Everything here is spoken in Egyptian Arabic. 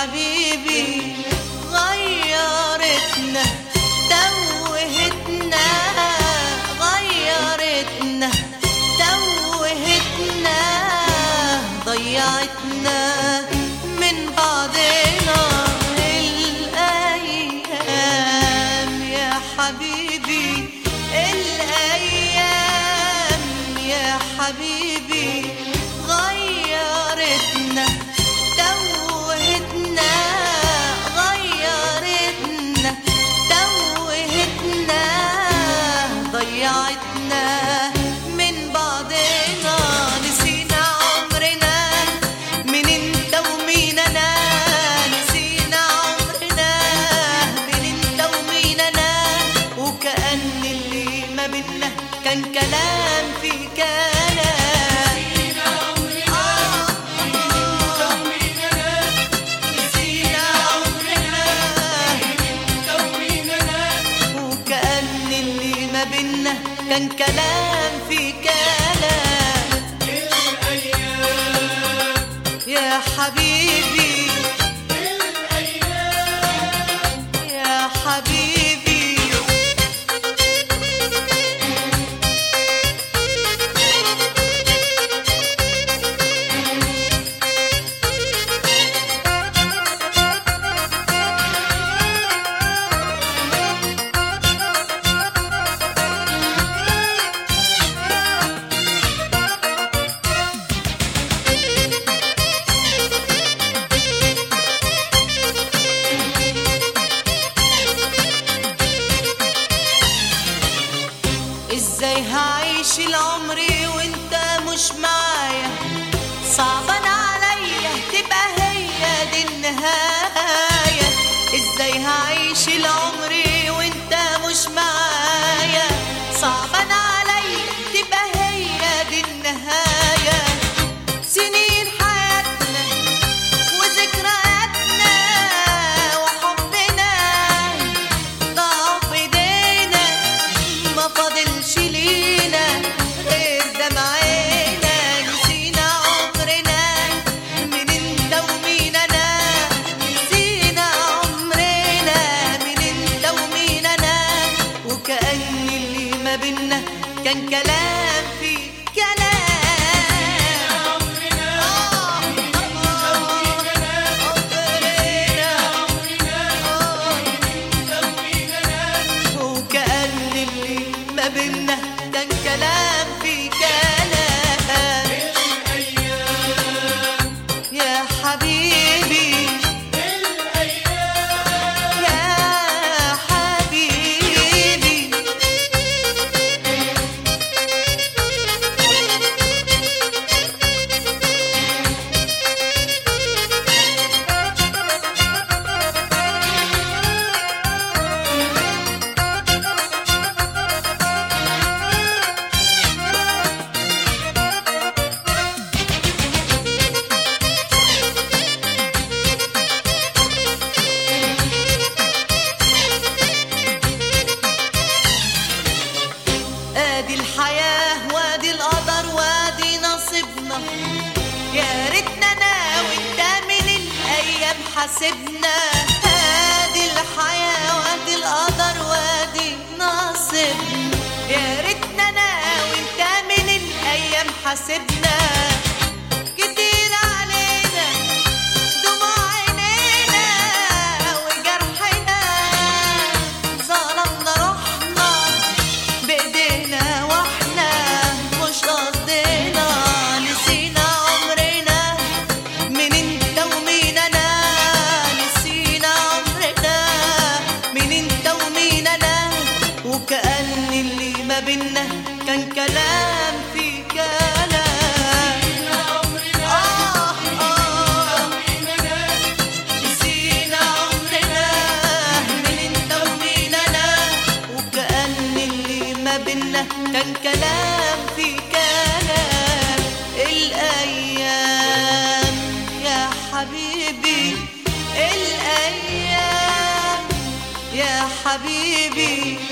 حبيبي غيرتنا توهتنا غيرتنا توهتنا ضيعتنا من بعضنا الأيام يا حبيبي الأيام يا حبيبي غيرتنا توهتنا غيرتنا توهتنا ضيعتنا من بعضنا نسينا عمرنا من انت ومين انا نسينا عمرنا من انت ومين انا وكأن اللي ما بينا كان كلام في كلام نسينا عمرنا وكأن اللي ما بينا كان كلام في كلام يا حبيبي يا حبيبي ازاي هعيش العمر وانت مش معايا صعبان عليا تبقى هي دي النهاية ازاي هعيش العمر وانت مش معايا صعبان عليا تبقى هي دي النهاية سنين حياتنا وذكرياتنا وحبنا ضاع في ايدينا ما فاضلش لينا غير دمعنا نسينا عمرنا من انت ومين انا نسينا عمرنا من انت ومين انا وكأن اللي ما بينا كان كلام في كلام آه، عمرنا وكأن اللي ما بينا كان كلام في كلام يا حبيبي يا حبيبي ادي الحياة وادي القدر وادي نصيبنا يا ريتنا انا وانت من الايام حاسبنا ادي الحياة وادي القدر وادي نصيبنا يا ريتنا انا وانت من الايام حاسبنا كتير علينا دموع عينينا وجرحنا ظلمنا روحنا بايدينا واحنا مش قصدنا نسينا عمرنا من انت ومين انا نسينا عمرنا من انت ومين انا وكأن اللي ما بينا كان كلام في كلام آه آه نسينا عمرنا من انت ومين انا وكأن اللي ما بينا كان كلام في كلام الأيام يا حبيبي الأيام يا حبيبي